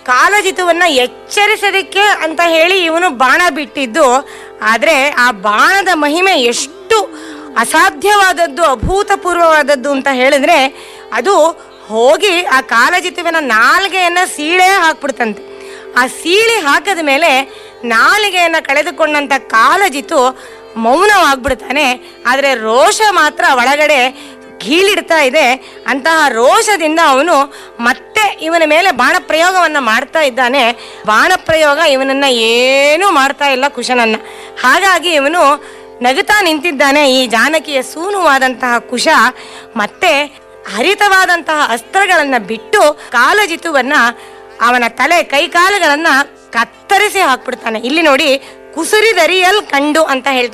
ಕಾಲಜಿತುವನ್ನ ಎಚ್ಚರಿಸೋದಕ್ಕೆ ಅಂತ ಹೇಳಿ ಇವನು ಬಾಣ ಬಿಟ್ಟಿದ್ದು ಆದ್ರೆ ಆ ಬಾಣದ ಮಹಿಮೆ ಎಷ್ಟು ಅಸಾಧ್ಯವಾದದ್ದು ಅಭೂತಪೂರ್ವವಾದದ್ದು ಅಂತ ಹೇಳಿದ್ರೆ ಅದು ಹೋಗಿ ಆ ಕಾಲಜಿತುವಿನ ನಾಲ್ಗೆಯನ್ನ ಸೀಳೆ ಹಾಕ್ಬಿಡ್ತಂತೆ ಆ ಸೀಳಿ ಹಾಕದ ಮೇಲೆ ನಾಲಿಗೆಯನ್ನ ಕಳೆದುಕೊಂಡಂತ ಕಾಲಜಿತು ಮೌನವಾಗ್ಬಿಡ್ತಾನೆ ಆದರೆ ರೋಷ ಮಾತ್ರ ಒಳಗಡೆ ಗೀಳಿಡ್ತಾ ಇದೆ ಅಂತಹ ರೋಷದಿಂದ ಅವನು ಮತ್ತೆ ಇವನ ಮೇಲೆ ಬಾಣ ಪ್ರಯೋಗವನ್ನ ಮಾಡ್ತಾ ಇದ್ದಾನೆ ಬಾಣ ಪ್ರಯೋಗ ಇವನನ್ನ ಏನೂ ಮಾಡ್ತಾ ಇಲ್ಲ ಕುಶನನ್ನ ಹಾಗಾಗಿ ಇವನು ನಗುತ್ತಾ ನಿಂತಿದ್ದಾನೆ ಈ ಜಾನಕಿಯ ಸೂನುವಾದಂತಹ ಕುಶ ಮತ್ತೆ ಹರಿತವಾದಂತಹ ಅಸ್ತ್ರಗಳನ್ನ ಬಿಟ್ಟು ಕಾಲಜಿತುವನ್ನ ಅವನ ತಲೆ ಕೈಕಾಲುಗಳನ್ನ ಕತ್ತರಿಸಿ ಹಾಕ್ಬಿಡ್ತಾನೆ ಇಲ್ಲಿ ನೋಡಿ ಕುಸುರಿದರಿಯಲ್ ಕಂಡು ಅಂತ ಹೇಳ್ತಾರೆ